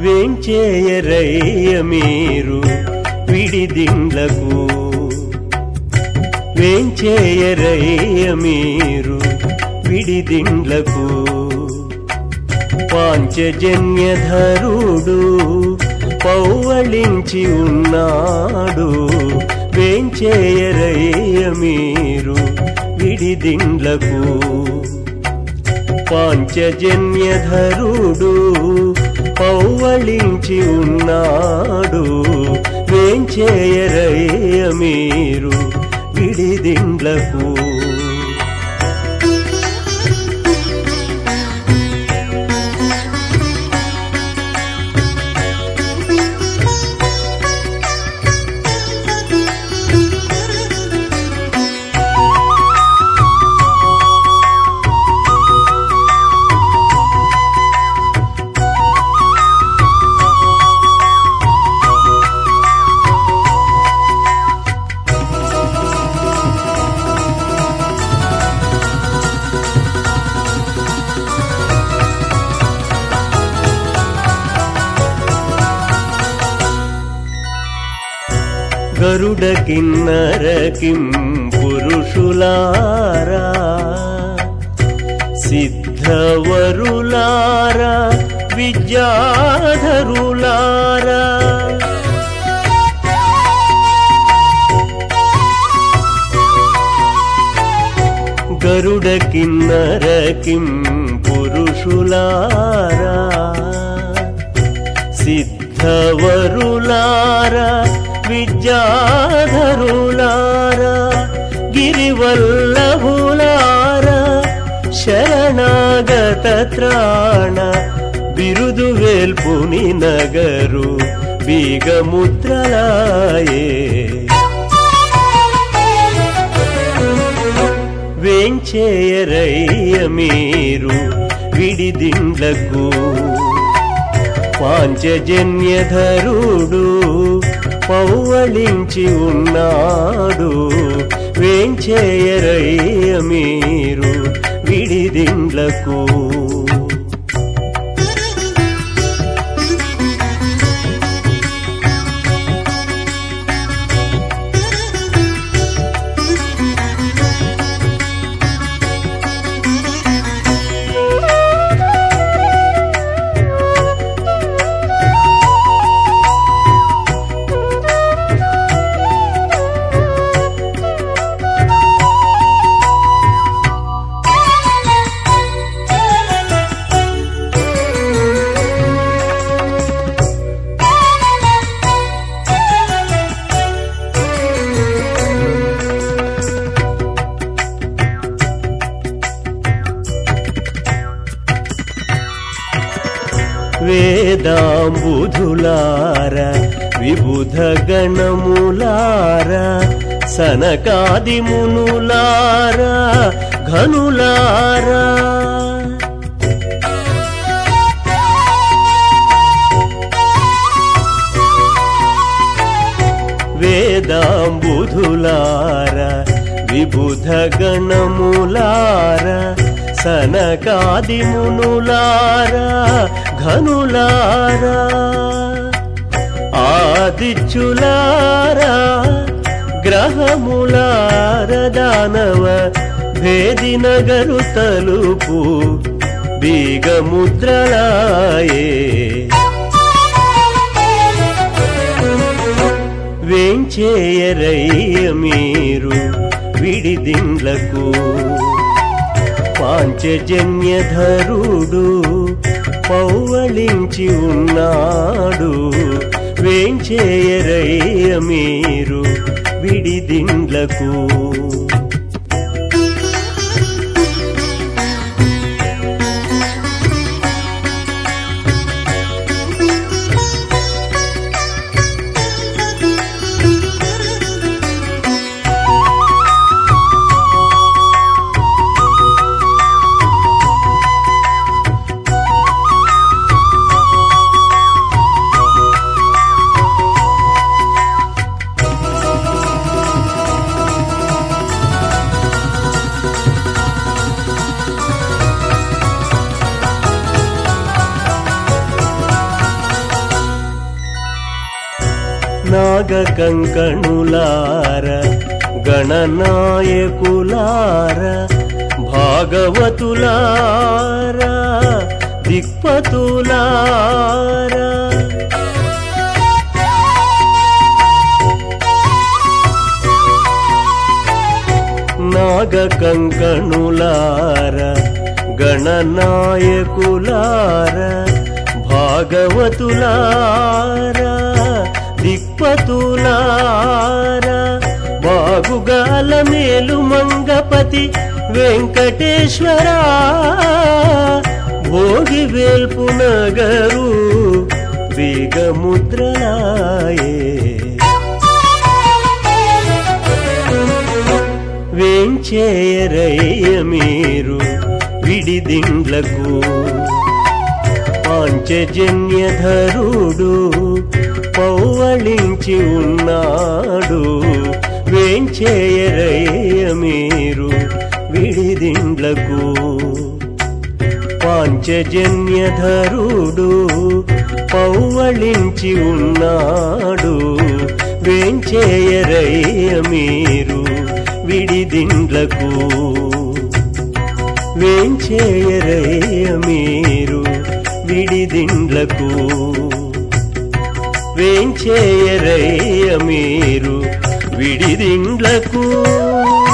వేంచేయరయ్య మీరు విడిదిండ్లకు వేంచేయరయ్య మీరు విడిదిండ్లకు పాంచజన్యధరుడు పౌవళించి ఉన్నాడు వేంచేయరయ్య మీరు విడిదిండ్లకు పాంచజన్యధరుడు పౌవళించి ఉన్నాడు వేంచేయరయ్య మీరు విడిదిండ్లకు గరుడ కిన్నర కిం పురుషులారా సిద్ధవరులారా విద్యాధరులారా గరుడ కిన్నర కిం పురుషులారా సిద్ధవరులారా విద్యాధరులారా గిరివల్లభులారా శరణాగత త్రాణ బిరుదు వేల్పుని నగరు బీగముద్రలాయే వేంచేయరయ్య మీరు విడిదిండ్లకు పాంచజన్యధరుడు పౌవళించి ఉన్నాడు వేంచేయరయ్య మీరు విడిదిండ్లకు వేదాంబుధులార విబుధ గణములార సనకాది మునులార ఘనులారా వేదాంబుధులార విబుధ గణములార సనకాది మునులారా ఘనులారా ఆదిత్యులారా గ్రహములార దానవ భేది నగరు తలుపు బీగముద్రలాయే వేంచేయరయ్య మీరు విడిదిండ్లకు పాంచజన్యధరుడు పౌవళించి ఉన్నాడు వేంచేయరయ్య మీరు విడిదిండ్లకు నాగ కంకణులార గణనాయకులార భాగవతులార దిక్పతులార నాగ కంకణులార గణనాయకులార భాగవతులార దిక్పతులార బాగుగాల మేలు మంగపతి వెంకటేశ్వర భోగి వేల్పు నగరు వేగముద్రలాయే వేంచేయరయ్య మీరు విడిదిండ్లకు పాంచజన్యధరుడు పౌవళించి ఉన్నాడు వేంచేయరయ్య మీరు విడిదిండ్లకు పాంచజన్యధరుడు పౌవళించి ఉన్నాడు వేంచేయరయ్య మీరు విడిదిండ్లకు వేంచేయరయ్య మీరు విడిదిండ్లకు వేంచేయరయ్య మీరు విడిదిండ్లకు